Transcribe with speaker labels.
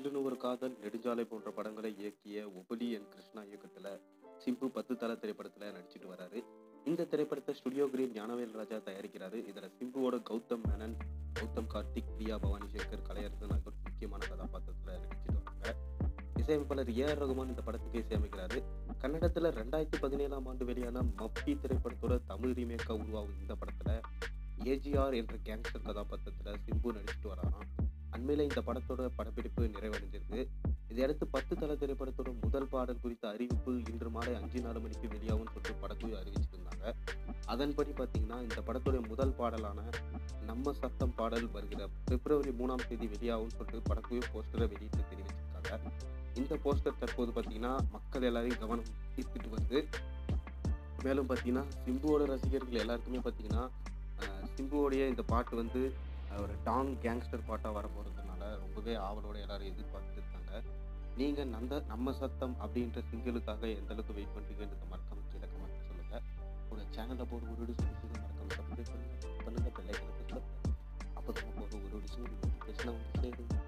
Speaker 1: ஜில்லுன்னு ஒரு காதல் நெடுஞ்சாலை போன்ற படங்களை இயக்கிய ஒபலி என் கிருஷ்ணா இயக்கத்துல சிம்பு பத்து தல திரைப்படத்துல நடிச்சிட்டு வராரு இந்த திரைப்படத்தை ஸ்டுடியோ கிரீன் ஞானவேல் ராஜா தயாரிக்கிறாரு இதுல சிம்புவோட கௌதம் மேனன் கௌதம் கார்த்திக் பிரியா பவானி சங்கர் கலையரசன் ஆகியோர் முக்கியமான கதாபாத்திரத்துல நடிச்சிட்டு வராங்க இசையமைப்பாளர் ஏ ஆர் ரகுமான் இந்த படத்துக்கு இசையமைக்கிறாரு கன்னடத்துல ரெண்டாயிரத்தி பதினேழாம் ஆண்டு வெளியான மப்பி திரைப்படத்தோட தமிழ் ரீமேக்கா உருவாகும் இந்த படத்துல ஏஜிஆர் என்ற கேங்ஸ்டர் கதாபாத்திரத்துல சிம்பு நடிச்சிட்டு வராராம் அண்மையில இந்த படத்தோட படப்பிடிப்பு நிறைவடைஞ்சிருக்கு இதையடுத்து பத்து தல திரைப்படத்தோட முதல் பாடல் குறித்த அறிவிப்பு இன்று மாலை அஞ்சு நாலு மணிக்கு வெளியாகும்னு சொல்லிட்டு படக்குழு அறிவிச்சிருந்தாங்க அதன்படி பார்த்தீங்கன்னா இந்த படத்தோட முதல் பாடலான நம்ம சத்தம் பாடல் வருகிற பிப்ரவரி மூணாம் தேதி வெளியாகும்னு சொல்லிட்டு படக்குழு போஸ்டரை வெளியிட்டு தெரிவிச்சிருக்காங்க இந்த போஸ்டர் தற்போது பார்த்தீங்கன்னா மக்கள் எல்லாரையும் கவனம் ஈர்த்துட்டு வருது மேலும் பார்த்தீங்கன்னா சிம்புவோட ரசிகர்கள் எல்லாருக்குமே பார்த்தீங்கன்னா அஹ், சிம்புவோடைய இந்த பாட்டு வந்து அஹ், ஒரு டாங் கேங்ஸ்டர் பாட்டாக வர போகிறதுனால ரொம்பவே ஆவலோட எல்லாரும் எதிர்பார்த்துட்டு இருக்காங்க நீங்கள் நந்த நம்ம சத்தம் அப்படின்ற சிங்கிளுக்காக எந்த அளவுக்கு வெயிட் பண்ணுறீங்கன்றத மறக்காம கீழே கமெண்ட் சொல்லுங்கள் ஒரு சேனலில் போகிற ஒரு டிஷன் மறக்காம சப்ஸ்கிரைப் பண்ணுங்கள் பண்ணுங்கள் பெல்லைக்கனை ப்ரெஸ் பண்ணுங்கள் அப்போ தான் போகிற ஒரு டிஷன் நோட்டிஃபிகேஷன் வந்து சேரும்